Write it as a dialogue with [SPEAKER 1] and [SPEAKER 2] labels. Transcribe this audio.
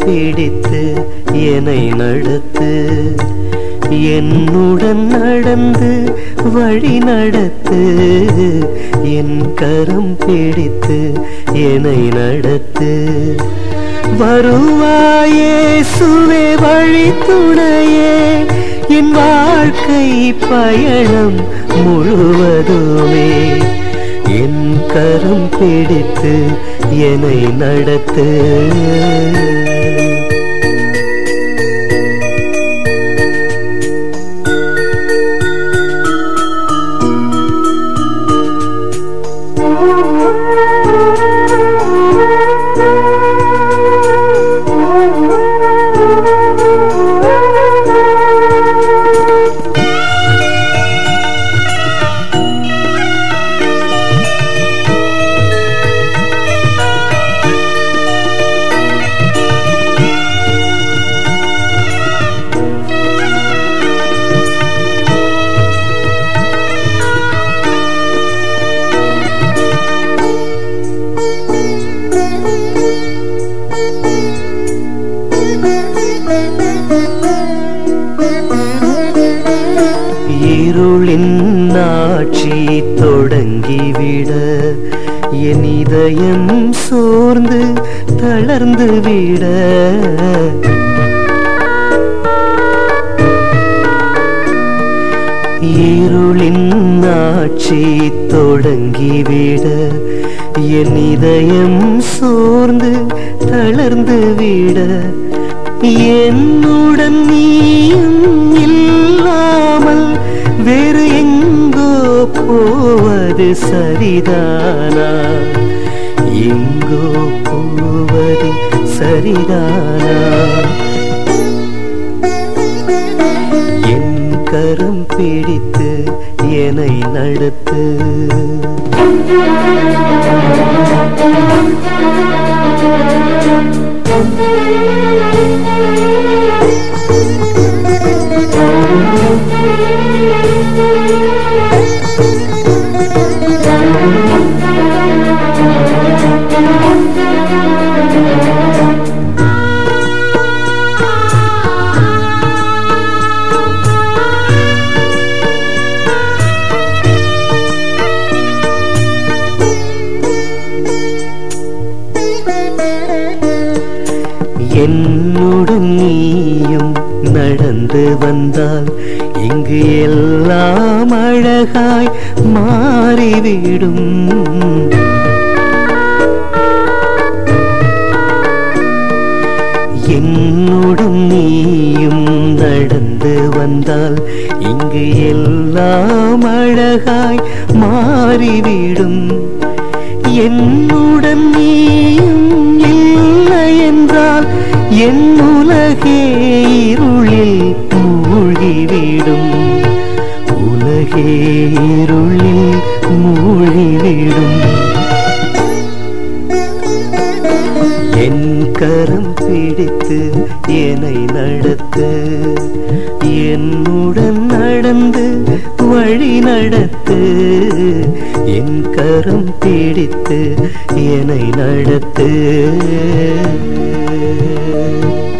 [SPEAKER 1] பிடித்து என்னை நடத்து என்னுடன் நடந்து வழி நடத்து என் கரம் பிடித்து என்னை நடத்து வருவாயே சுவே வழி துணையே என் வாழ்க்கை பயணம் முழுவதுமே என் கரம் பிடித்து என்னை நடத்து இருளின் ஆட்சி தொடங்கிவிட என் இதயம் சோர்ந்து தளர்ந்து விட இருளின் ஆட்சி தொடங்கிவிட என் இதயம் சோர்ந்து தளர்ந்து விட என்னுடன் நீயும் இல்லாமல் வேறு எங்கோ போவது சரிதானா எங்கோ போவது சரிதானா என் கரம் பிடித்து என்னை நடத்து என்னுடன் நீயும் நடந்து வந்தால் இங்கு எல்லாம் அழகாய் மாறிவிடும் என்னுடன் நீயும் நடந்து வந்தால் இங்கு எல்லாம் அழகாய் மாறிவிடும் என்னுடன் நீயும் இல்லை என்றால் என் உலகே இருளில் மூழ்கிவிடும் உலகே இருளில் மூழ்கிவிடும் என் கரம் பிடித்து என்னை நடத்து என்னுடன் நடந்து வழி நடத்து என் கரம் பிடித்து என்னை நடத்து